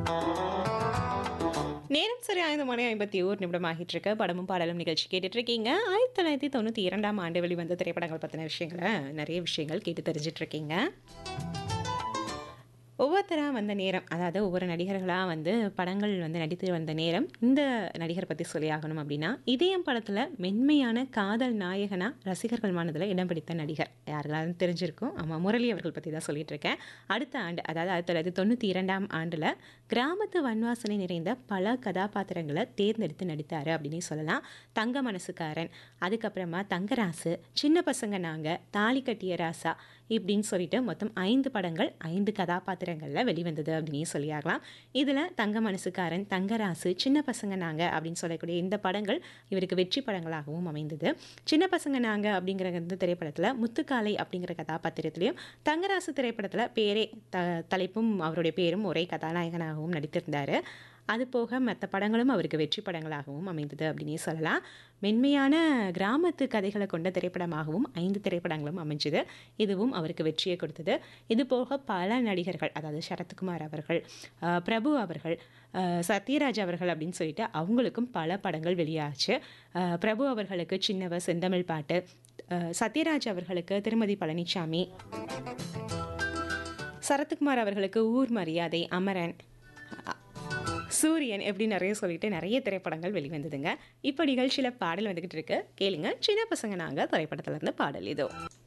நேரம் சரி ஐந்து மணி ஐம்பத்தி ஓர் நிமிடம் ஆகிட்டு இருக்க படமும் பாடலும் நிகழ்ச்சி கேட்டுட்டு இருக்கீங்க ஆயிரத்தி தொள்ளாயிரத்தி தொண்ணூற்றி இரண்டாம் ஆண்டு வெளிவந்த திரைப்படங்கள் பற்றின விஷயங்களை நிறைய விஷயங்கள் கேட்டு தெரிஞ்சிட்டு இருக்கீங்க ஒவ்வொருத்தராக வந்த நேரம் அதாவது ஒவ்வொரு நடிகர்களாக வந்து படங்கள் வந்து நடித்து வந்த நேரம் இந்த நடிகர் பற்றி சொல்லி ஆகணும் அப்படின்னா இதயம் படத்தில் மென்மையான காதல் நாயகனா ரசிகர்கள் மனதில் இடம் பிடித்த நடிகர் யாருக்காவது தெரிஞ்சிருக்கும் ஆமாம் முரளி அவர்கள் பற்றி தான் சொல்லிட்டு இருக்கேன் அடுத்த ஆண்டு அதாவது ஆயிரத்தி தொள்ளாயிரத்தி தொண்ணூற்றி இரண்டாம் ஆண்டில் கிராமத்து வன்வாசனை நிறைந்த பல கதாபாத்திரங்களை தேர்ந்தெடுத்து நடித்தார் அப்படின்னு சொல்லலாம் தங்க மனசுக்காரன் அதுக்கப்புறமா தங்கராசு சின்ன பசங்க நாங்கள் தாலி கட்டிய ராசா இப்படின்னு சொல்லிட்டு மொத்தம் ஐந்து படங்கள் ஐந்து கதாபாத்திரங்களில் வெளிவந்தது அப்படின்னு சொல்லியாகலாம் இதில் தங்க மனசுக்காரன் தங்கராசு சின்ன பசங்க நாங்கள் அப்படின்னு சொல்லக்கூடிய இந்த படங்கள் இவருக்கு வெற்றி படங்களாகவும் அமைந்தது சின்ன பசங்க நாங்கள் அப்படிங்கிற இந்த திரைப்படத்தில் முத்துக்காலை அப்படிங்கிற கதாபாத்திரத்திலையும் தங்கராசு திரைப்படத்தில் பேரே த தலைப்பும் அவருடைய பேரும் ஒரே கதாநாயகனாகவும் நடித்திருந்தார் அது போக மற்ற படங்களும் அவருக்கு வெற்றி படங்களாகவும் அமைந்தது அப்படின்னே சொல்லலாம் மென்மையான கிராமத்து கதைகளை கொண்ட திரைப்படமாகவும் ஐந்து திரைப்படங்களும் அமைஞ்சுது இதுவும் அவருக்கு வெற்றியை கொடுத்தது இது போக பல நடிகர்கள் அதாவது சரத்குமார் அவர்கள் அஹ், பிரபு அவர்கள் அஹ், சத்யராஜ் அவர்கள் அப்படின்னு சொல்லிட்டு அவங்களுக்கும் பல படங்கள் வெளியாச்சு அஹ், பிரபு அவர்களுக்கு சின்னவ செந்தமிழ் பாட்டு அஹ், சத்யராஜ் அவர்களுக்கு திருமதி பழனிசாமி சரத்குமார் அவர்களுக்கு ஊர் மரியாதை அமரன் சூரியன் எப்படி நிறைய சொல்லிட்டு நிறைய திரைப்படங்கள் வெளிவந்ததுங்க இப்போ நிகழ்ச்சியில் பாடல் வந்துக்கிட்டு இருக்கு கேளுங்க சின்ன பசங்க நாங்கள் திரைப்படத்துல இருந்து பாடல் இதோ